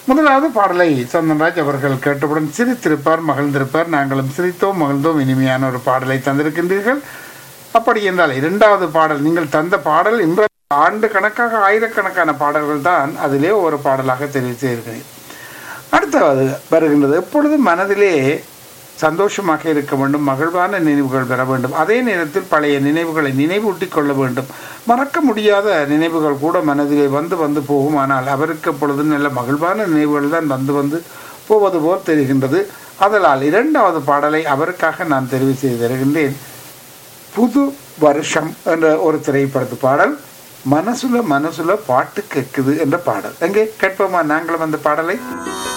முதலாவது பாடலை சந்தன்ராஜ் அவர்கள் கேட்டவுடன் சிரித்திருப்பார் மகிழ்ந்திருப்பார் நாங்களும் சிரித்தோம் மகிழ்ந்தோம் இனிமையான ஒரு பாடலை தந்திருக்கின்றீர்கள் அப்படி என்றால் இரண்டாவது பாடல் நீங்கள் தந்த பாடல் இன்ற ஆண்டு கணக்காக ஆயிரக்கணக்கான பாடல்கள் தான் அதிலே ஒரு பாடலாக தெரிவு செய்திருக்கிறேன் அடுத்தது வருகின்றது எப்பொழுதும் மனதிலே சந்தோஷமாக இருக்க வேண்டும் மகிழ்வான நினைவுகள் பெற வேண்டும் அதே நேரத்தில் பழைய நினைவுகளை நினைவூட்டிக் கொள்ள வேண்டும் மறக்க முடியாத நினைவுகள் கூட மனதிலே வந்து வந்து போகும் ஆனால் அவருக்கு எப்பொழுது நல்ல மகிழ்வான நினைவுகள் தான் வந்து வந்து போவது போல் தெரிகின்றது அதனால் இரண்டாவது பாடலை அவருக்காக நான் தெரிவு செய்து தருகின்றேன் புது வருஷம் என்ற ஒரு திரைப்படத்து பாடல் மனசுல மனசுல பாட்டு கேட்குது என்ற பாடல் எங்கே கேட்போமா நாங்களும் அந்த பாடலை